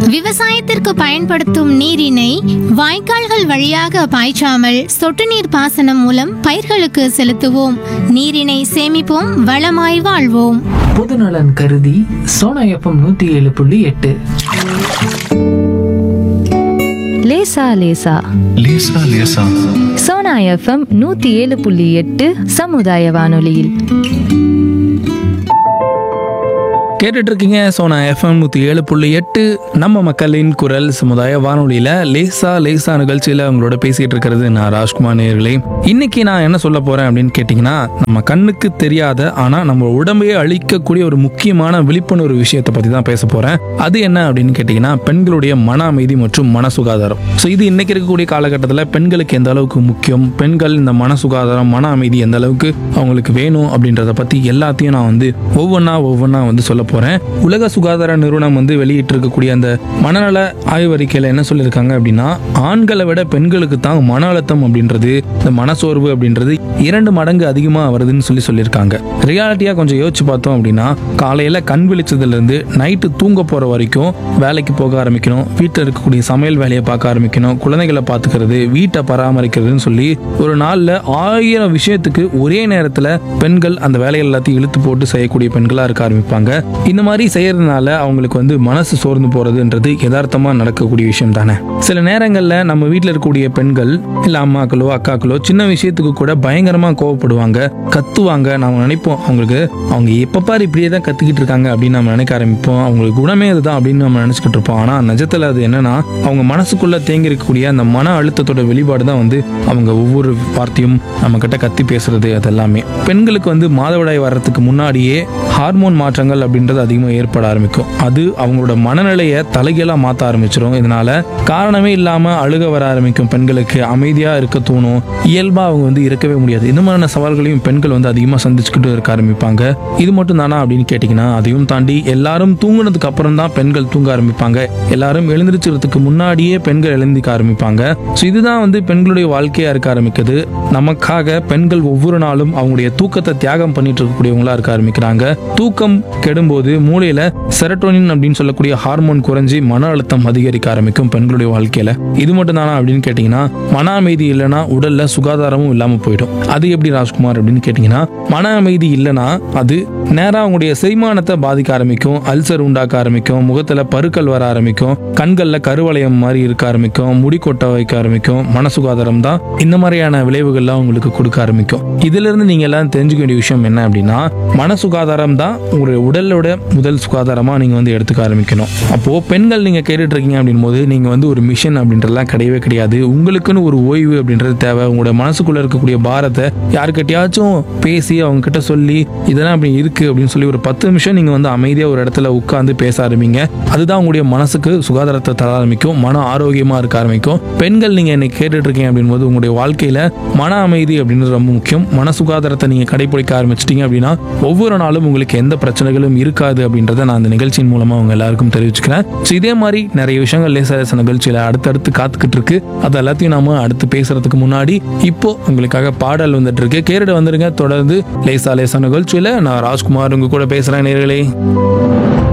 விவசாயத்திற்கு பயன்படுத்தும் நீரினை வாய்க்கால்கள் வழியாக பாய்ச்சாமல் சொட்டு நீர் பாசனம் மூலம் பயிர்களுக்கு செலுத்துவோம் நீரினை சேமிப்போம் வளமாய் வாழ்வோம் பொதுநலன் கருதி சோனா எஃப்எம் நூத்தி ஏழு புள்ளி எட்டு லேசா லேசா லேசா லேசா சோனா எஃப்எம் நூத்தி ஏழு புள்ளி எட்டு சமுதாய வானொலியில் கேட்டுட்டு இருக்கீங்க சோனா எஃப்எம் நூற்றி ஏழு புள்ளி எட்டு நம்ம மக்களின் குரல் சமுதாய வானொலியில் லேசா லேசா நிகழ்ச்சியில் உங்களோட பேசிகிட்டு இருக்கிறது நான் ராஜ்குமார் நேயர்களே இன்னைக்கு நான் என்ன சொல்ல போகிறேன் அப்படின்னு கேட்டிங்கன்னா நம்ம கண்ணுக்கு தெரியாத ஆனால் நம்ம உடம்பையே அழிக்கக்கூடிய ஒரு முக்கியமான விழிப்புணர்வு விஷயத்தை பற்றி தான் பேச போகிறேன் அது என்ன அப்படின்னு கேட்டிங்கன்னா பெண்களுடைய மன அமைதி மற்றும் மன சுகாதாரம் ஸோ இது இன்னைக்கு இருக்கக்கூடிய காலகட்டத்தில் பெண்களுக்கு எந்த அளவுக்கு முக்கியம் பெண்கள் இந்த மன சுகாதாரம் மன அமைதி எந்த அளவுக்கு அவங்களுக்கு வேணும் அப்படின்றத பற்றி எல்லாத்தையும் நான் வந்து ஒவ்வொன்றா ஒவ்வொன்றா வந்து சொல்ல போகிறேன் உலக சுகாதார நிறுவனம் வந்து வெளியிட்டிருக்கக்கூடிய அந்த மனநல ஆய்வறிக்கையில் என்ன சொல்லியிருக்காங்க அப்படின்னா ஆண்களை விட பெண்களுக்கு தான் மன அழுத்தம் அப்படின்றது இந்த மனசோர்வு அப்படின்றது இரண்டு மடங்கு அதிகமாக வருதுன்னு சொல்லி சொல்லியிருக்காங்க ரியாலிட்டியாக கொஞ்சம் யோசிச்சு பார்த்தோம் அப்படின்னா காலையில் கண் விழிச்சதுலேருந்து நைட்டு தூங்க போகிற வரைக்கும் வேலைக்கு போக ஆரம்பிக்கணும் வீட்டில் இருக்கக்கூடிய சமையல் வேலையை பார்க்க ஆரம்பிக்கணும் குழந்தைகளை பார்த்துக்கிறது வீட்டை பராமரிக்கிறதுன்னு சொல்லி ஒரு நாளில் ஆயிரம் விஷயத்துக்கு ஒரே நேரத்தில் பெண்கள் அந்த வேலைகள் எல்லாத்தையும் இழுத்து போட்டு செய்யக்கூடிய பெண்களாக இருக்க ஆரம்பிப்பாங்க இந்த மாதிரி செய்யறதுனால அவங்களுக்கு வந்து மனசு சோர்ந்து போகிறதுன்றது யதார்த்தமாக நடக்கக்கூடிய விஷயம் தானே சில நேரங்களில் நம்ம வீட்டில் இருக்கக்கூடிய பெண்கள் இல்லை அம்மாக்களோ அக்காக்களோ சின்ன விஷயத்துக்கு கூட பயங்கரமாக கோவப்படுவாங்க கத்துவாங்க நம்ம நினைப்போம் அவங்களுக்கு அவங்க எப்போ பாரு இப்படியே தான் கத்திக்கிட்டு இருக்காங்க அப்படின்னு நம்ம நினைக்க ஆரம்பிப்போம் அவங்களுக்கு குணமே அதுதான் அப்படின்னு நம்ம நினச்சிக்கிட்டு இருப்போம் ஆனால் நிஜத்தில் அது என்னன்னா அவங்க மனசுக்குள்ள தேங்கி இருக்கக்கூடிய அந்த மன அழுத்தத்தோட வெளிப்பாடு தான் வந்து அவங்க ஒவ்வொரு வார்த்தையும் நம்ம கிட்ட கத்தி பேசுறது அது எல்லாமே பெண்களுக்கு வந்து மாதவிடாய் வர்றதுக்கு முன்னாடியே ஹார்மோன் மாற்றங்கள் அப்படின்றது அதிகமாக ஏற்பட ஆரம்பிக்கும் அது அவங்களோட மனநிலையை தலைகீழாக மாற்ற ஆரம்பிச்சிடும் இதனால காரணமே இல்லாமல் அழுக வர ஆரம்பிக்கும் பெண்களுக்கு அமைதியாக இருக்க தோணும் இயல்பாக அவங்க வந்து இருக்கவே முடியாது இந்த மாதிரியான சவால்களையும் பெண்கள் வந்து அதிகமாக சந்திச்சுக்கிட்டு இருக்க ஆரம்பிப்பாங்க இது மட்டும் தானா அப்படின்னு கேட்டிங்கன்னா அதையும் தாண்டி எல்லாரும் தூங்குனதுக்கு அப்புறம் தான் பெண்கள் தூங்க ஆரம்பிப்பாங்க எல்லாரும் எழுந்திருச்சுறதுக்கு முன்னாடியே பெண்கள் எழுந்திக்க ஆரம்பிப்பாங்க ஸோ இதுதான் வந்து பெண்களுடைய வாழ்க்கையாக இருக்க ஆரம்பிக்குது நமக்காக பெண்கள் ஒவ்வொரு நாளும் அவங்களுடைய தூக்கத்தை தியாகம் பண்ணிட்டு இருக்கக்கூடியவங்களா இருக்க ஆரம்பிக்கிறாங்க தூக்கம் கெடும்போது மூளையில செரட்டோனின் அப்படின்னு சொல்லக்கூடிய ஹார்மோன் குறைஞ்சி மன அழுத்தம் அதிகரிக்க ஆரம்பிக்கும் பெண்களுடைய வாழ்க்கையில இது மட்டும் தானா அப்படின்னு கேட்டிங்கன்னா மன அமைதி இல்லைன்னா உடல்ல சுகாதாரமும் இல்லாமல் போயிடும் அது எப்படி ராஜ்குமார் அப்படின்னு கேட்டிங்கன்னா மன அமைதி இல்லைன்னா அது நேராக அவங்களுடைய செரிமானத்தை பாதிக்க ஆரம்பிக்கும் அல்சர் உண்டாக்க ஆரம்பிக்கும் முகத்துல பருக்கள் வர ஆரம்பிக்கும் கண்கள்ல கருவளையம் மாதிரி இருக்க ஆரம்பிக்கும் முடி கொட்ட வைக்க ஆரம்பிக்கும் மன சுகாதாரம் தான் இந்த மாதிரியான விளைவுகள்லாம் உங்களுக்கு கொடுக்க ஆரம்பிக்கும் இதுல இருந்து நீங்க எல்லாம் தெரிஞ்சுக்க வேண்டிய விஷயம் என்ன அப்படின்னா மன சுகாதாரம் தான் உங்களுடைய உடலோட முதல் சுகாதாரமா நீங்க வந்து எடுத்துக்க ஆரம்பிக்கணும் அப்போ பெண்கள் நீங்க கேட்டுட்டு இருக்கீங்க அப்படின் போது நீங்க வந்து ஒரு மிஷன் அப்படின்றதெல்லாம் கிடையவே கிடையாது உங்களுக்குன்னு ஒரு ஓய்வு அப்படின்றது தேவை உங்களோட மனசுக்குள்ள இருக்கக்கூடிய பாரத்தை யாருக்கிட்டயாச்சும் பேசி அவங்க கிட்ட சொல்லி இதெல்லாம் அப்படி இருக்கு அப்படின்னு சொல்லி ஒரு பத்து நிமிஷம் நீங்க வந்து அமைதியா ஒரு இடத்துல உட்கார்ந்து பேச ஆரம்பிங்க அதுதான் உங்களுடைய மனசுக்கு சுகாதாரத்தை தர ஆரம்பிக்கும் மன ஆரோக்கியமா இருக்க ஆரம்பிக்கும் பெண்கள் நீங்க என்னை கேட்டுட்டு இருக்கீங்க அப்படின் போது உங்களுடைய வாழ்க்கையில மன அமைதி அப்படின்றது ரொம்ப முக்கியம் மன சுகாதாரத்தை நீங்க கடைபிடிக்க ஆரம்பிச்சிட்டீங்க அப்படின்னா ஒவ்வொரு நாளும் உங்களுக்கு எந்த பிரச்சனைகளும் இருக்காது அப்படின்றத நான் இந்த நிகழ்ச்சியின் மூலமா உங்க எல்லாருக்கும் தெரிவிச்சுக்கிறேன் ஸோ இதே மாதிரி நிறைய விஷயங்கள் லேசா லேசா நிகழ்ச்சியில அடுத்தடுத்து காத்துக்கிட்டு இருக்கு அது எல்லாத்தையும் நாம அடுத்து பேசுறதுக்கு முன்னாடி இப்போ உங்களுக்காக பாடல் வந்துட்டு இருக்கு கேரடு வந்துருங்க தொடர்ந்து லேசா லேசா நிகழ்ச்சியில நான் ராஜ்குமார் உங்க கூட பேசுறேன் நேர்களே